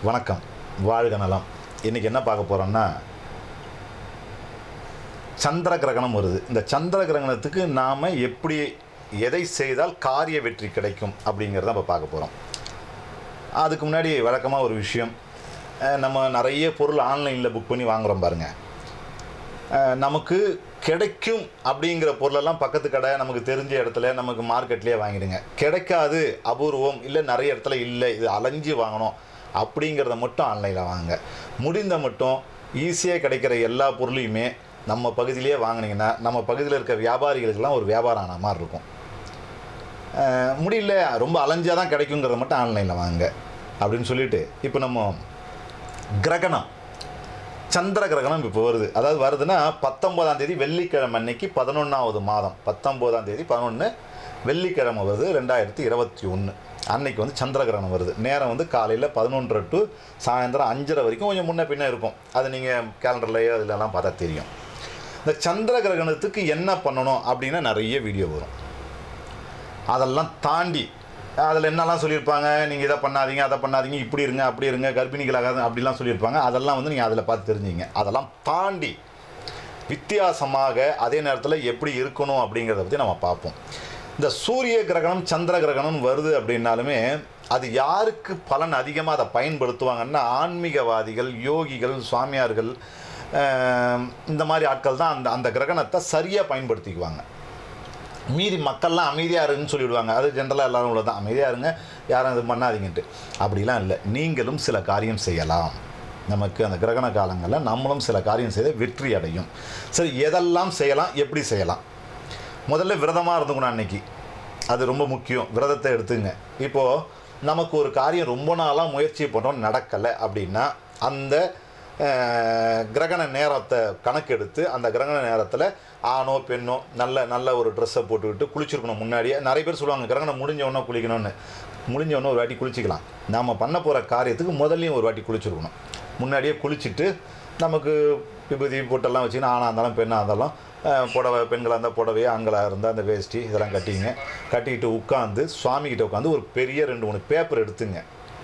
வணக்கம் வாழ்க நலம் இன்றைக்கி என்ன பார்க்க போகிறோம்னா சந்திர கிரகணம் வருது இந்த சந்திர கிரகணத்துக்கு நாம் எப்படி எதை செய்தால் காரிய வெற்றி கிடைக்கும் அப்படிங்கிறத நம்ம பார்க்க போகிறோம் அதுக்கு முன்னாடி வழக்கமாக ஒரு விஷயம் அஹ் நம்ம நிறைய பொருள் ஆன்லைனில் புக் பண்ணி வாங்குகிறோம் பாருங்கள் அஹ் நமக்கு கிடைக்கும் அப்படிங்கிற பொருளெல்லாம் பக்கத்து கடை நமக்கு தெரிஞ்ச இடத்துல நமக்கு மார்க்கெட்லேயே வாங்கிடுங்க கிடைக்காது அபூர்வம் இல்லை நிறைய இடத்துல இல்லை இது அலைஞ்சு வாங்கணும் அப்படிங்கிறத மட்டும் ஆன்லைனில் வாங்குங்க முடிந்த மட்டும் ஈஸியாக கிடைக்கிற எல்லா பொருளையுமே நம்ம பகுதியிலேயே வாங்கினீங்கன்னா நம்ம பகுதியில் இருக்க வியாபாரிகளுக்கெல்லாம் ஒரு வியாபாரம் ஆன மாதிரி இருக்கும் அஹ் முடியல ரொம்ப அலைஞ்சாதான் தான் கிடைக்குங்கிறத மட்டும் ஆன்லைனில் வாங்குங்க அப்படின்னு சொல்லிட்டு இப்போ நம்ம கிரகணம் சந்திர கிரகணம் இப்போ வருது அதாவது வருதுன்னா பத்தொம்போதாம் தேதி வெள்ளிக்கிழமை அன்னைக்கு பதினொன்றாவது மாதம் பத்தொம்போதாம் தேதி பதினொன்று வெள்ளிக்கிழமை வருது ரெண்டாயிரத்தி இருபத்தி ஒன்று அன்னைக்கு வந்து சந்திர கிரகணம் வருது நேரம் வந்து காலையில் பதினொன்றரை டு சாயந்தரம் அஞ்சரை வரைக்கும் கொஞ்சம் முன்ன பின்ன இருக்கும் அது நீங்கள் கேலண்டர்லேயோ அதிலெல்லாம் பார்த்தா தெரியும் இந்த சந்திர கிரகணத்துக்கு என்ன பண்ணணும் அப்படின்னா நிறைய வீடியோ வரும் அதெல்லாம் தாண்டி அதில் என்னெல்லாம் சொல்லியிருப்பாங்க நீங்கள் இதை பண்ணாதீங்க அதை பண்ணாதீங்க இப்படி இருங்க அப்படி இருங்க கர்ப்பிணிகளாகாது அப்படிலாம் சொல்லியிருப்பாங்க அதெல்லாம் வந்து நீங்கள் அதில் பார்த்து தெரிஞ்சுங்க அதெல்லாம் தாண்டி வித்தியாசமாக அதே நேரத்தில் எப்படி இருக்கணும் அப்படிங்கிறத பற்றி நம்ம பார்ப்போம் இந்த சூரிய கிரகணம் சந்திர கிரகணம் வருது அப்படின்னாலுமே அது யாருக்கு பலன் அதிகமாக அதை பயன்படுத்துவாங்கன்னா ஆன்மீகவாதிகள் யோகிகள் சுவாமியார்கள் அஹ், இந்த மாதிரி ஆட்கள் தான் அந்த அந்த கிரகணத்தை சரியாக பயன்படுத்திக்குவாங்க மீதி மக்கள்லாம் அமைதியாக இருன்னு சொல்லிவிடுவாங்க அது ஜென்ரலாக எல்லாரும் உள்ளது தான் அமைதியாக இருங்க யாரும் இது பண்ணாதீங்கன்ட்டு அப்படிலாம் இல்லை நீங்களும் சில காரியம் செய்யலாம் நமக்கு அந்த கிரகண காலங்களில் நம்மளும் சில காரியம் செய்த வெற்றி அடையும் சரி எதெல்லாம் செய்யலாம் எப்படி செய்யலாம் முதல்ல விரதமாக இருந்துக்கணும் அன்னைக்கு அது ரொம்ப முக்கியம் விரதத்தை எடுத்துங்க இப்போது நமக்கு ஒரு காரியம் ரொம்ப நாளாக முயற்சி பண்ணுறோம் நடக்கலை அப்படின்னா அந்த அஹ், கிரகண நேரத்தை கணக்கெடுத்து அந்த கிரகண நேரத்தில் ஆணோ பெண்ணோ நல்ல நல்ல ஒரு ட்ரெஸ்ஸை போட்டுக்கிட்டு குளிச்சிருக்கணும் முன்னாடியே நிறைய பேர் சொல்லுவாங்க கிரகணம் முடிஞ்ச உடனே குளிக்கணும்னு முடிஞ்ச உடனே ஒரு வாட்டி குளிச்சிக்கலாம் நாம் பண்ண போகிற காரியத்துக்கு முதல்லையும் ஒரு வாட்டி குளிச்சிருக்கணும் முன்னாடியே குளிச்சுட்டு நமக்கு விபூதி பொட்டெல்லாம் வச்சுக்கின்னு ஆணாக இருந்தாலும் பெண்ணாக இருந்தாலும் அஹ், புடவை பெண்களாக இருந்தால் புடவையே ஆண்களாக இருந்தால் அந்த வேஷ்டி இதெல்லாம் கட்டிங்க கட்டிக்கிட்டு உட்காந்து சுவாமிகிட்ட உட்காந்து ஒரு பெரிய ரெண்டு மூணு பேப்பர் எடுத்துங்க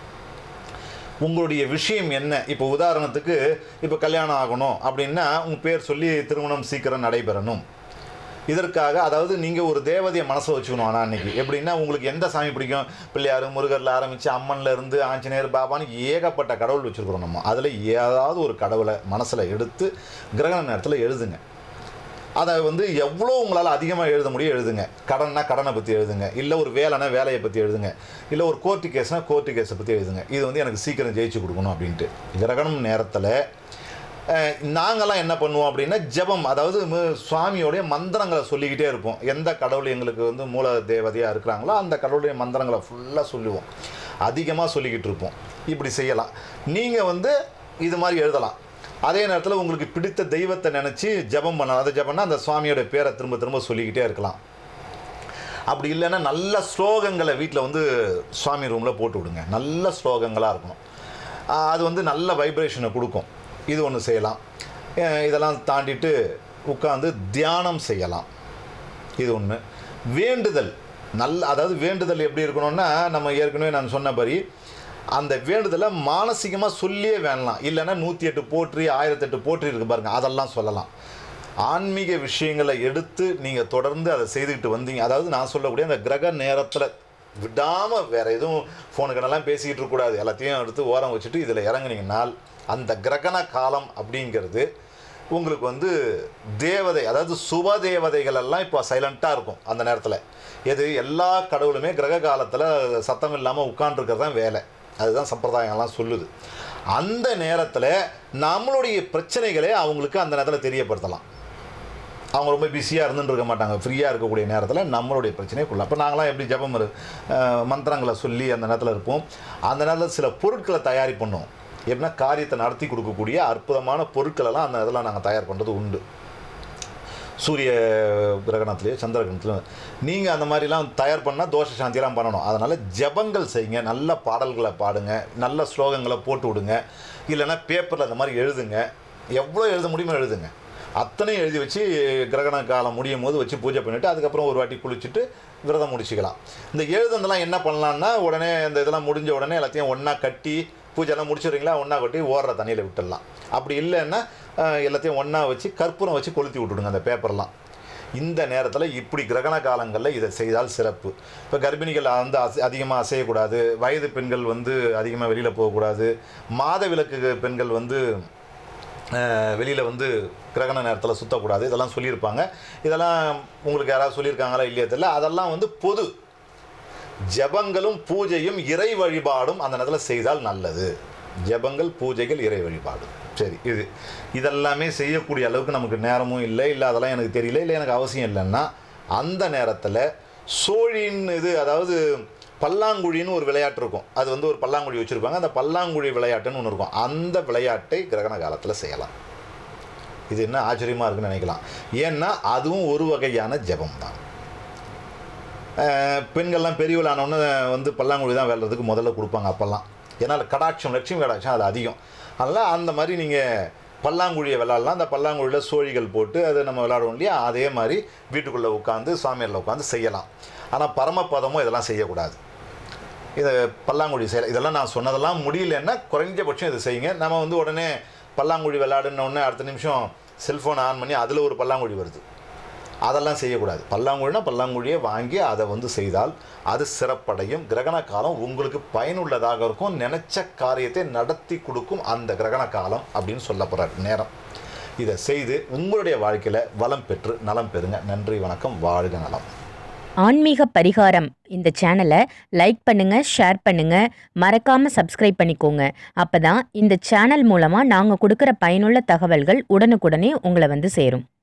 உங்களுடைய விஷயம் என்ன இப்போ உதாரணத்துக்கு இப்போ கல்யாணம் ஆகணும் அப்படின்னா உங்கள் பேர் சொல்லி திருமணம் சீக்கிரம் நடைபெறணும் இதற்காக அதாவது நீங்கள் ஒரு தேவதையை மனசை வச்சுக்கணும் ஆனால் அன்னைக்கு எப்படின்னா உங்களுக்கு எந்த சாமி பிடிக்கும் பிள்ளையார் முருகரில் ஆரம்பித்து அம்மன்ல இருந்து ஆஞ்சநேயர் பாபான்னு ஏகப்பட்ட கடவுள் வச்சுருக்குறோம் நம்ம அதில் ஏதாவது ஒரு கடவுளை மனசில் எடுத்து கிரகண நேரத்தில் எழுதுங்க அதை வந்து எவ்வளோ உங்களால் அதிகமாக எழுத முடியும் எழுதுங்க கடன்னா கடனை பற்றி எழுதுங்க இல்லை ஒரு வேலைனா வேலையை பற்றி எழுதுங்க இல்லை ஒரு கோர்ட்டு கேஸ்னால் கோர்ட்டு கேஸை பற்றி எழுதுங்க இது வந்து எனக்கு சீக்கிரம் ஜெயிச்சு கொடுக்கணும் அப்படின்ட்டு கிரகணம் நேரத்தில் அஹ், நாங்கெல்லாம் என்ன பண்ணுவோம் அப்படின்னா ஜெபம் அதாவது மு- சுவாமியோடைய மந்திரங்களை சொல்லிக்கிட்டே இருப்போம் எந்த கடவுள் எங்களுக்கு வந்து மூல தேவதையாக இருக்கிறாங்களோ அந்த கடவுளுடைய மந்திரங்களை ஃபுல்லாக சொல்லுவோம் அதிகமாக சொல்லிக்கிட்டு இருப்போம் இப்படி செய்யலாம் நீங்கள் வந்து இது மாதிரி எழுதலாம் அதே நேரத்தில் உங்களுக்கு பிடித்த தெய்வத்தை நினச்சி ஜெபம் பண்ணலாம் அது ஜெபம்னா அந்த சுவாமியோட பேரை திரும்ப திரும்ப சொல்லிக்கிட்டே இருக்கலாம் அப்படி இல்லைன்னா நல்ல ஸ்லோகங்களை வீட்டில் வந்து சுவாமி ரூமில் போட்டு விடுங்க நல்ல ஸ்லோகங்களாக இருக்கணும் ஆஹ் அது வந்து நல்ல வைப்ரேஷனை கொடுக்கும் இது ஒன்று செய்யலாம் அஹ் இதெல்லாம் தாண்டிட்டு உட்காந்து தியானம் செய்யலாம் இது ஒன்று வேண்டுதல் நல்ல அதாவது வேண்டுதல் எப்படி இருக்கணும்னா நம்ம ஏற்கனவே நான் சொன்னபடி அந்த வேண்டுதலை மானசீகமாக சொல்லியே வேணலாம் இல்லைன்னா நூற்றி எட்டு போற்றி ஆயிரத்தெட்டு போற்றி இருக்கு பாருங்க அதெல்லாம் சொல்லலாம் ஆன்மீக விஷயங்களை எடுத்து நீங்கள் தொடர்ந்து அதை செய்துக்கிட்டு வந்தீங்க அதாவது நான் சொல்லக்கூடிய அந்த கிரக நேரத்தில் விடாமல் வேறு எதுவும் ஃபோனுக்கெல்லாம் பேசிக்கிட்டு இருக்கக்கூடாது எல்லாத்தையும் எடுத்து ஓரம் வச்சுட்டு இதில் இறங்குனீங்கன்னால் அந்த கிரகண காலம் அப்படிங்கிறது உங்களுக்கு வந்து தேவதை அதாவது சுப தேவதைகள் எல்லாம் இப்போ சைலண்ட்டாக இருக்கும் அந்த நேரத்தில் எது எல்லா கடவுளுமே கிரக காலத்தில் சத்தம் இல்லாமல் உட்காண்ட்ருக்கிறது தான் வேலை அதுதான் சம்பிரதாயங்கள்லாம் சொல்லுது அந்த நேரத்தில் நம்மளுடைய பிரச்சனைகளே அவங்களுக்கு அந்த நேரத்தில் தெரியப்படுத்தலாம் அவங்க ரொம்ப பிஸியாக இருந்துட்டு இருக்க மாட்டாங்க ஃப்ரீயாக இருக்கக்கூடிய நேரத்தில் நம்மளுடைய பிரச்சனைக்குள்ள அப்போ நாங்களாம் எப்படி ஜெபம் இரு- அஹ் மந்திரங்களை சொல்லி அந்த நேரத்தில் இருப்போம் அந்த நேரத்தில் சில பொருட்களை தயாரி பண்ணுவோம் எப்படின்னா காரியத்தை நடத்தி கொடுக்கக்கூடிய அற்புதமான பொருட்களெல்லாம் அந்த இதெல்லாம் நாங்கள் தயார் பண்ணுறது உண்டு சூரிய கிரகணத்துலேயோ சந்திர கிரகணத்துலையோ நீங்கள் அந்த மாதிரிலாம் தயார் பண்ணால் தோஷ சாந்தியெல்லாம் பண்ணணும் அதனால் ஜெபங்கள் செய்யுங்க நல்ல பாடல்களை பாடுங்க நல்ல ஸ்லோகங்களை போட்டு விடுங்க இல்லைன்னா பேப்பரில் அந்த மாதிரி எழுதுங்க எவ்வளோ எழுத முடியுமோ எழுதுங்க அத்தனையும் எழுதி வச்சு கிரகண காலம் முடியும் போது வச்சு பூஜை பண்ணிவிட்டு அதுக்கப்புறம் ஒரு வாட்டி குளிச்சுட்டு விரதம் முடிச்சுக்கலாம் இந்த எழுதுனதெல்லாம் என்ன பண்ணலான்னா உடனே இந்த இதெல்லாம் முடிஞ்ச உடனே எல்லாத்தையும் ஒன்றா கட்டி பூஜைலாம் முடிச்சிடுறீங்களா ஒன்றா கொட்டி ஓடுற தண்ணியில் விட்டுடலாம் அப்படி இல்லைன்னா அஹ், எல்லாத்தையும் ஒன்றா வச்சு கற்பூரம் வச்சு கொளுத்தி விட்டுடுங்க அந்த பேப்பர்லாம் இந்த நேரத்தில் இப்படி கிரகண காலங்களில் இதை செய்தால் சிறப்பு இப்போ கர்ப்பிணிகள் வந்து அசை அதிகமாக அசையக்கூடாது வயது பெண்கள் வந்து அதிகமாக வெளியில் போகக்கூடாது மாத விளக்கு பெண்கள் வந்து வெளியில் வந்து கிரகண நேரத்தில் சுற்றக்கூடாது இதெல்லாம் சொல்லியிருப்பாங்க இதெல்லாம் உங்களுக்கு யாராவது சொல்லியிருக்காங்களா இல்லையா தெரியல அதெல்லாம் வந்து பொது ஜெபங்களும் பூஜையும் இறை வழிபாடும் அந்த நேரத்தில் செய்தால் நல்லது ஜெபங்கள் பூஜைகள் இறை வழிபாடு சரி இது இதெல்லாமே செய்யக்கூடிய அளவுக்கு நமக்கு நேரமும் இல்லை இல்லை அதெல்லாம் எனக்கு தெரியல இல்லை எனக்கு அவசியம் இல்லைன்னா அந்த நேரத்தில் சோழின் இது அதாவது பல்லாங்குழின்னு ஒரு விளையாட்டு இருக்கும் அது வந்து ஒரு பல்லாங்குழி வச்சுருப்பாங்க அந்த பல்லாங்குழி விளையாட்டுன்னு ஒன்று இருக்கும் அந்த விளையாட்டை கிரகண காலத்தில் செய்யலாம் இது என்ன ஆச்சரியமாக இருக்குன்னு நினைக்கலாம் ஏன்னா அதுவும் ஒரு வகையான ஜெபம் தான் அஹ் பெண்கள்லாம் பெரியவளானவொன்னே வந்து பல்லாங்குழி தான் விளையாடுறதுக்கு முதல்ல கொடுப்பாங்க அப்போல்லாம் ஏன்னா அது கடாட்சம் லட்சுமி கடாட்சம் அது அதிகம் அதனால் அந்த மாதிரி நீங்கள் பல்லாங்குழியை விளாட்லாம் அந்த பல்லாங்குழியில் சோழிகள் போட்டு அதை நம்ம விளாடுவோம் இல்லையா அதே மாதிரி வீட்டுக்குள்ளே உட்காந்து சாமியாரில் உட்காந்து செய்யலாம் ஆனால் பரமபதமும் இதெல்லாம் செய்யக்கூடாது இதை பல்லாங்குழி செய்யலாம் இதெல்லாம் நான் சொன்னதெல்லாம் முடியலன்னா குறைஞ்சபட்சம் இதை செய்யுங்க நம்ம வந்து உடனே பல்லாங்குழி விளையாடுன உடனே அடுத்த நிமிஷம் செல்ஃபோனை ஆன் பண்ணி அதில் ஒரு பல்லாங்குழி வருது அதெல்லாம் செய்யக்கூடாது பல்லாங்குழினா பல்லாங்குழியை வாங்கி அதை வந்து செய்தால் அது சிறப்படையும் கிரகண காலம் உங்களுக்கு பயனுள்ளதாக இருக்கும் நினைச்ச காரியத்தை நடத்தி கொடுக்கும் அந்த கிரகண காலம் அப்படின்னு சொல்லப்படுற நேரம் இதை செய்து உங்களுடைய வாழ்க்கையில் வளம் பெற்று நலம் பெறுங்க நன்றி வணக்கம் வாழ்க நலம் ஆன்மீக பரிகாரம் இந்த சேனலை லைக் பண்ணுங்க ஷேர் பண்ணுங்க மறக்காம சப்ஸ்கிரைப் பண்ணிக்கோங்க அப்பதான் இந்த சேனல் மூலமா நாங்க கொடுக்கிற பயனுள்ள தகவல்கள் உடனுக்குடனே உங்களை வந்து சேரும்